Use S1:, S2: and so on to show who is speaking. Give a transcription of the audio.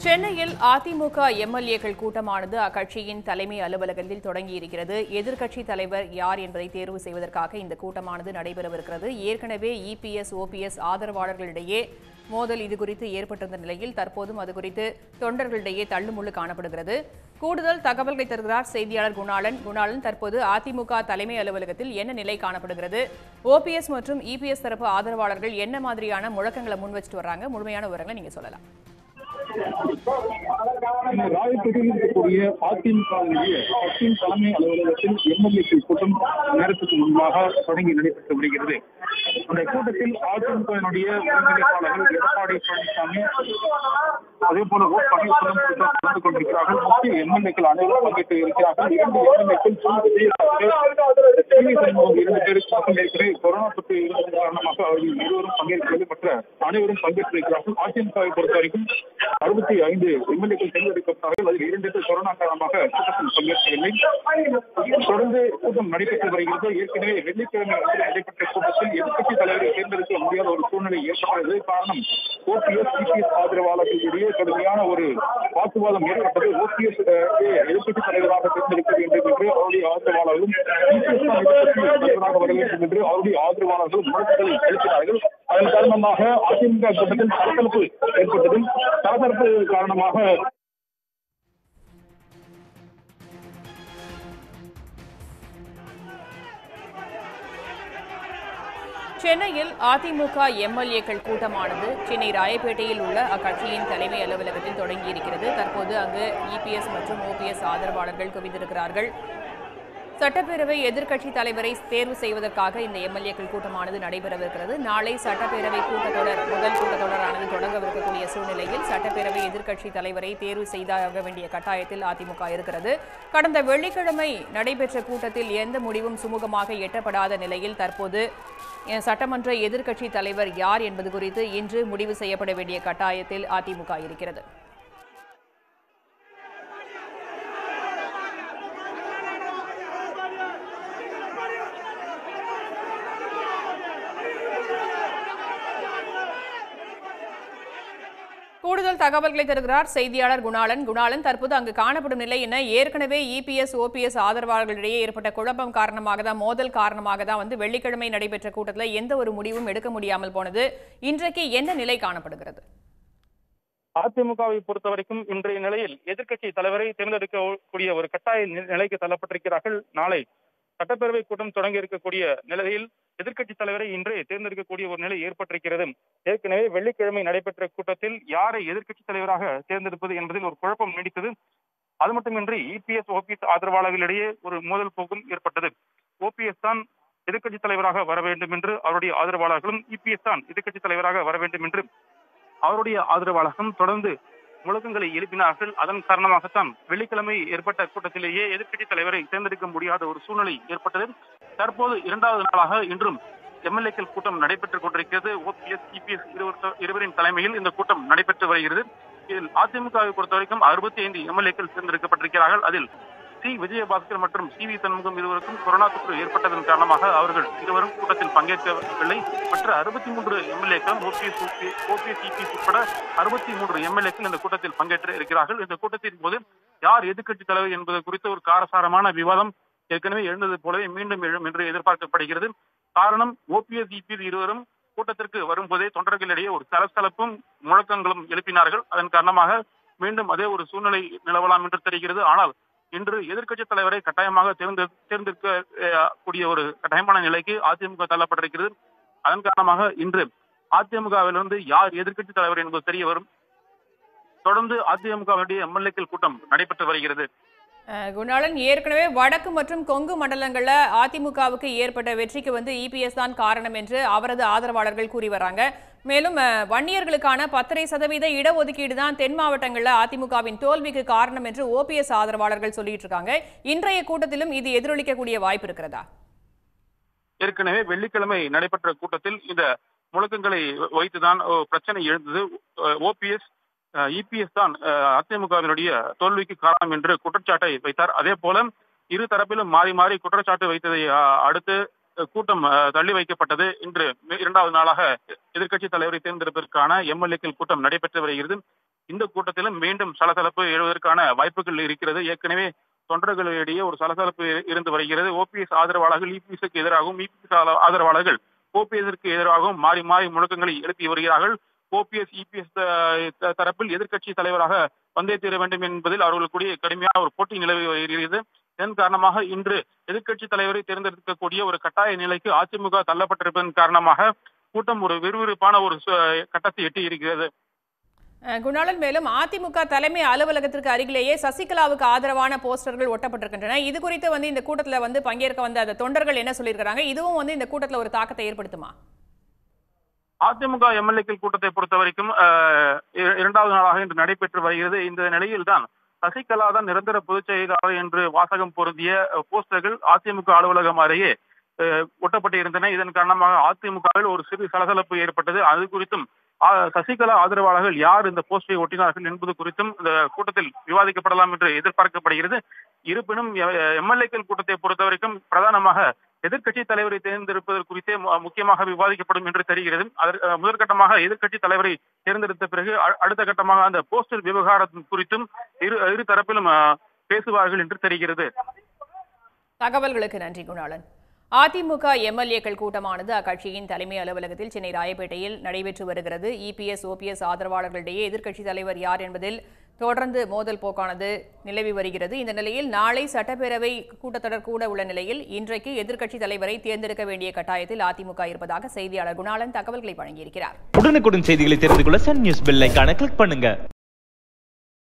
S1: சென்னையில் அதிமுக எம்எல்ஏக்கள் கூட்டமானது அக்கட்சியின் தலைமை அலுவலகத்தில் தொடங்கியிருக்கிறது எதிர்க்கட்சி தலைவர் யார் என்பதை தேர்வு செய்வதற்காக இந்த கூட்டமானது நடைபெறவிருக்கிறது ஏற்கனவே இபிஎஸ் ஓபிஎஸ் ஆதரவாளர்களிடையே மோதல் இதுகுறித்து ஏற்பட்டிருந்த நிலையில் தற்போதும் அது குறித்து தொண்டர்களிடையே தள்ளுமுள்ளு காணப்படுகிறது கூடுதல் தகவல்களை தருகிறார் செய்தியாளர் குணாளன் குணாளன் தற்போது அதிமுக தலைமை அலுவலகத்தில் என்ன நிலை காணப்படுகிறது ஓபிஎஸ் மற்றும் இபிஎஸ் தரப்பு ஆதரவாளர்கள் என்ன மாதிரியான முழக்கங்களை முன் வச்சுட்டு வர்றாங்க முழுமையான விவரங்களை நீங்க சொல்லலாம்
S2: இந்த ராயப்பேட்டையில் இருக்கக்கூடிய அதிமுகவினுடைய கட்சியின் தலைமை அலுவலகத்தில் எம்எல்ஏக்கள் கூட்டம் நேரத்துக்கு முன்பாக தொடங்கி நடைபெற்று வருகிறது அந்த கூட்டத்தில் அதிமுகவினுடைய ஒருங்கிணைப்பாளர்கள் எடப்பாடி பழனிசாமி அதே போல ஓ பன்னீர்செல்வம் உள்ளிட்டோர் கலந்து கொண்டிருக்கிறார்கள் முக்கிய எம்எல்ஏக்கள் அனைவரும் பங்கேற்று இருக்கிறார்கள் இரண்டு எம்எல்ஏக்கள் டிவி சண்முகம் இரண்டு பேருக்கு பங்கேற்கிற கொரோனா தொற்று இருந்ததன் காரணமாக அவர்கள் இருவரும் பங்கேற்கவில்லை மற்ற அனைவரும் பங்கேற்றிருக்கிறார்கள் அதிமுகவை பொறுத்த வரைக்கும் அறுபத்தி ஐந்து எம்எல்ஏக்கள் தேர்ந்தெடுக்கப்பட்டார்கள் அதில் இரண்டு பேர் கொரோனா காரணமாக கூட்டத்தில் பங்கேற்கவில்லை தொடர்ந்து கூட்டம் நடைபெற்று வருகிறது ஏற்கனவே வெள்ளிக்கிழமை அன்று நடைபெற்ற கூட்டத்தில் எதிர்க்கட்சி தலைவரை தேர்ந்தெடுக்க முடியாத ஒரு சூழ்நிலை ஏற்பட்டது காரணம் ஓபிஎஸ் சிபிஎஸ் ஆதரவாளர்களிடையே கடுமையான ஒரு வாக்குவாதம் ஏற்பட்டது ஓபிஎஸ் எதிர்க்கட்சி தலைவராக தேர்ந்தெடுக்க வேண்டும் என்று அவருடைய ஆதரவாளர்களும் EPS தான் எதிர்க்கட்சி தலைவராக வர வேண்டும் என்று அவருடைய ஆதரவாளர்களும் முழக்கங்களை எழுப்பினார்கள் அதன் காரணமாக அதிமுக கூட்டத்தில் பரபரப்பு ஏற்பட்டது பரபரப்பு காரணமாக
S1: சென்னையில் அதிமுக எம்எல்ஏக்கள் கூட்டமானது சென்னை ராயப்பேட்டையில் உள்ள அக்கட்சியின் தலைமை அலுவலகத்தில் தொடங்கியிருக்கிறது தற்போது அங்கு இபிஎஸ் மற்றும் ஓபிஎஸ் ஆதரவாளர்கள் குவிந்திருக்கிறார்கள் சட்டப்பேரவை எதிர்க்கட்சி தலைவரை தேர்வு செய்வதற்காக இந்த எம்எல்ஏக்கள் கூட்டமானது நடைபெறவிருக்கிறது நாளை சட்டப்பேரவை கூட்டத்தொடர் முதல் கூட்டத்தொடரானது தொடங்கவிருக்கக்கூடிய சூழ்நிலையில் சட்டப்பேரவை எதிர்க்கட்சி தலைவரை தேர்வு செய்தாக வேண்டிய கட்டாயத்தில் அதிமுக இருக்கிறது கடந்த வெள்ளிக்கிழமை நடைபெற்ற கூட்டத்தில் எந்த முடிவும் சுமூகமாக எட்டப்படாத நிலையில் தற்போது அஹ், சட்டமன்ற எதிர்க்கட்சி தலைவர் யார் என்பது குறித்து இன்று முடிவு செய்யப்பட வேண்டிய கட்டாயத்தில் அதிமுக இருக்கிறது கூடுதல் தகவல்களை தருகிறார் செய்தியாளர் குணாளன் குணாளன் தற்போது அங்கு காணப்படும் நிலை என்ன ஏற்கனவே இபிஎஸ் ஓபிஎஸ் ஆதரவாளர்களிடையே ஏற்பட்ட குழப்பம் காரணமாக தான் மோதல் காரணமாக தான் வந்து வெள்ளிக்கிழமை நடைபெற்ற கூட்டத்தில் எந்த ஒரு முடிவும் எடுக்க முடியாமல் போனது இன்றைக்கு என்ன நிலை காணப்படுகிறது
S3: அதிமுகவை பொறுத்த வரைக்கும் இன்றைய நிலையில் எதிர்க்கட்சி தலைவரை தேர்ந்தெடுக்கக்கூடிய ஒரு கட்டாய நி- நிலைக்கு தள்ளப்பட்டிருக்கிறார்கள் நாளை சட்டப்பேரவை கூட்டம் தொடங்கி இருக்கக்கூடிய நிலையில் எதிர்க்கட்சி தலைவரை இன்றே தேர்ந்தெடுக்கக்கூடிய ஒரு நிலை ஏற்பட்டிருக்கிறது ஏற்கனவே வெள்ளிக்கிழமை நடைபெற்ற கூட்டத்தில் யாரை எதிர்க்கட்சி தலைவராக தேர்ந்தெடுப்பது என்பதில் ஒரு குழப்பம் நீடித்தது அது மட்டுமின்றி இபிஎஸ் ஓபிஎஸ் ஆதரவாளர்களிடையே ஒரு மோதல் போக்கும் ஏற்பட்டது ஓபிஎஸ் தான் எதிர்க்கட்சி தலைவராக வர வேண்டும் என்று அவருடைய ஆதரவாளர்களும் இபிஎஸ் தான் எதிர்க்கட்சி தலைவராக வர வேண்டும் என்று அவருடைய ஆதரவாளர்களும் தொடர்ந்து முழக்கங்களை எழுப்பினார்கள் அதன் காரணமாகத்தான் வெள்ளிக்கிழமை ஏற்பட்ட கூட்டத்திலேயே எதிர்க்கட்சி தலைவரை தேர்ந்தெடுக்க முடியாத ஒரு சூழ்நிலை ஏற்பட்டது தற்போது இரண்டாவது நாளாக இன்றும் எம்எல்ஏக்கள் கூட்டம் நடைபெற்றுக் கொண்டிருக்கிறது ஓபிஎஸ் சிபிஎஸ் இருவர் இருவரின் தலைமையில் இந்த கூட்டம் நடைபெற்று வருகிறது இதில் அதிமுகவை பொறுத்த வரைக்கும் அறுபத்தி ஐந்து எம்எல்ஏக்கள் தேர்ந்தெடுக்கப்பட்டிருக்கிறார்கள் அதில் சி விஜயபாஸ்கர் மற்றும் சி வி சண்முகம் இருவருக்கும் கொரோனா தொற்று ஏற்பட்டதன் காரணமாக அவர்கள் இருவரும் கூட்டத்தில் பங்கேற்கவில்லை மற்ற அறுபத்தி மூன்று எம்எல்ஏக்களும் ஓபிஎஸ் ஓபிஎஸ் இபிஎஸ் உட்பட அறுபத்தி மூன்று எம்எல்ஏக்கள் இந்த கூட்டத்தில் பங்கேற்று இருக்கிறார்கள் இந்த கூட்டத்தின் போது யார் எதிர்க்கட்சி தலைவர் என்பது குறித்த ஒரு காரசாரமான விவாதம் ஏற்கனவே எழுந்தது போலவே மீண்டும் எழும் என்று எதிர்பார்க்கப்படுகிறது காரணம் ஓபிஎஸ் இபிஎஸ் இருவரும் கூட்டத்திற்கு வரும்போதே தொண்டர்களிடையே ஒரு சலசலப்பும் முழக்கங்களும் எழுப்பினார்கள் அதன் காரணமாக மீண்டும் அதே ஒரு சூழ்நிலை நிலவலாம் என்று தெரிகிறது ஆனால் இன்று எதிர்க்கட்சி தலைவரை கட்டாயமாக தேர்ந்து தேர்ந்தெடுக்க அஹ், கூடிய ஒரு கட்டாயமான நிலைக்கு அதிமுக தள்ளப்பட்டிருக்கிறது அதன் காரணமாக இன்று அதிமுகவிலிருந்து யார் எதிர்க்கட்சி தலைவர் என்பது தெரிய வரும் தொடர்ந்து அதிமுகவுடைய எம்எல்ஏக்கள் கூட்டம் நடைபெற்று வருகிறது
S1: அஹ், குணாளன் ஏற்கனவே வடக்கு மற்றும் கொங்கு மண்டலங்கள்ல அதிமுகவுக்கு ஏற்பட்ட வெற்றிக்கு வந்து இபிஎஸ் தான் காரணம் என்று அவரது ஆதரவாளர்கள் கூறி வராங்க மேலும் அஹ், வன்னியர்களுக்கான பத்தரை சதவீத இடஒதுக்கீடு தான் தென் மாவட்டங்கள்ல அதிமுகவின் தோல்விக்கு காரணம் என்று ஓபிஎஸ் ஆதரவாளர்கள் சொல்லிட்டு இருக்காங்க இன்றைய கூட்டத்திலும் இது எதிரொலிக்கக்கூடிய வாய்ப்பு இருக்கிறதா
S3: ஏற்கனவே வெள்ளிக்கிழமை நடைபெற்ற கூட்டத்தில் இந்த முழக்கங்களை வைத்துதான் அஹ், பிரச்சனை எழுந்தது ஓபிஎஸ் இபிஎஸ் தான் அஹ், அதிமுகவினுடைய தோல்விக்கு காரணம் என்று குற்றச்சாட்டை வைத்தார் அதே போல இரு தரப்பிலும் மாறி மாறி குற்றச்சாட்டு வைத்ததை அஹ், அடுத்து அஹ், கூட்டம் அஹ், தள்ளி வைக்கப்பட்டது இன்று இரண்டாவது நாளாக எதிர்க்கட்சி தலைவரை தேர்ந்தெடுப்பதற்கான எம்எல்ஏக்கள் கூட்டம் நடைபெற்று வருகிறது இந்த கூட்டத்திலும் மீண்டும் சலசலப்பு எழுவதற்கான வாய்ப்புகள் இருக்கிறது ஏற்கனவே தொண்டர்களிடையே ஒரு சலசலப்பு இருந்து வருகிறது ஓபிஎஸ் ஆதரவாளர்கள் இபிஎஸ்க்கு எதிராகவும் இபிஎஸ் ஆதரவாளர்கள் ஓபிஎஸ்க்கு எதிராகவும் மாறி மாறி முழக்கங்களை எழுப்பி வருகிறார்கள் ஓபிஎஸ் இபிஎஸ் தரப்பில் எதிர்க்கட்சி தலைவராக வந்தே தீர வேண்டும் என்பதில் அவர்களுக்குரிய கடுமையான ஒரு போட்டி நிலவி வருகிறது இதன் காரணமாக இன்று எதிர்க்கட்சி தலைவரை தேர்ந்தெடுக்கக்கூடிய ஒரு கட்டாய நிலைக்கு அதிமுக தள்ளப்பட்டிருப்பதன் காரணமாக கூட்டம் ஒரு விறுவிறுப்பான ஒரு சு- கட்டத்தை எட்டி இருக்கிறது
S1: அஹ், குணாளன் மேலும் அதிமுக தலைமை அலுவலகத்திற்கு அருகிலேயே சசிகலாவுக்கு ஆதரவான போஸ்டர்கள் ஒட்டப்பட்டிருக்கின்றன இது குறித்து வந்து இந்த கூட்டத்தில் வந்து பங்கேற்க வந்த அந்த தொண்டர்கள் என்ன சொல்லியிருக்கிறாங்க இதுவும் வந்து இந்த கூட்டத்தில் ஒரு தாக்கத்தை ஏற்படுத்துமா
S3: அதிமுக எம்எல்ஏக்கள் கூட்டத்தை பொறுத்த வரைக்கும் அஹ், இர- இரண்டாவது நாளாக இன்று நடைபெற்று வருகிறது இந்த நிலையில் தான் சசிகலா தான் நிரந்தர பொதுச் செயலாளர் என்று வாசகம் பொருந்திய அஹ், போஸ்டர்கள் அதிமுக அலுவலகம் அருகே அஹ், ஒட்டப்பட்டு இருந்தன இதன் காரணமாக அதிமுகவில் ஒரு சிறு சலசலப்பு ஏற்பட்டது அது குறித்தும் ஆ- சசிகலா ஆதரவாளர்கள் யார் இந்த போஸ்டரை ஒட்டினார்கள் என்பது குறித்தும் இந்த கூட்டத்தில் விவாதிக்கப்படலாம் என்று எதிர்பார்க்கப்படுகிறது இருப்பினும் எம்எல்ஏக்கள் கூட்டத்தை பொறுத்த வரைக்கும் பிரதானமாக எதிர்க்கட்சி தலைவரை தேர்ந்தெடுப்பது குறித்தே மு- முக்கியமாக விவாதிக்கப்படும் என்று தெரிகிறது அதற்கு அஹ், முதற்கட்டமாக எதிர்க்கட்சி தலைவரை தேர்ந்தெடுத்த பிறகு அ- அடுத்த கட்டமாக அந்த போஸ்டர் விவகாரம் குறித்தும் இரு இரு தரப்பிலும் அஹ், பேசுவார்கள் என்று தெரிகிறது
S1: தகவல்களுக்கு நன்றி குணாளன் அதிமுக எம்எல்ஏக்கள் கூட்டமானது அக்கட்சியின் தலைமை அலுவலகத்தில் சென்னை ராயப்பேட்டையில் நடைபெற்று வருகிறது இபிஎஸ் ஓபிஎஸ் ஆதரவாளர்களிடையே எதிர்க்கட்சி தலைவர் யார் என்பதில் தொடர்ந்து மோதல் போக்கானது நிலவி வருகிறது இந்த நிலையில் நாளை சட்டப்பேரவை கூட்டத்தொடர் கூட உள்ள நிலையில் இன்றைக்கு எதிர்க்கட்சி தலைவரை தேர்ந்தெடுக்க வேண்டிய கட்டாயத்தில் அதிமுக இருப்பதாக செய்தியாளர் குணாளன் தகவல்களை வழங்கியிருக்கிறார்
S4: உடனுக்குடன் செய்திகளை தெரிந்து கொள்ள சன் நியூஸ் பெல் ஐகானை கிளிக் பண்ணுங்க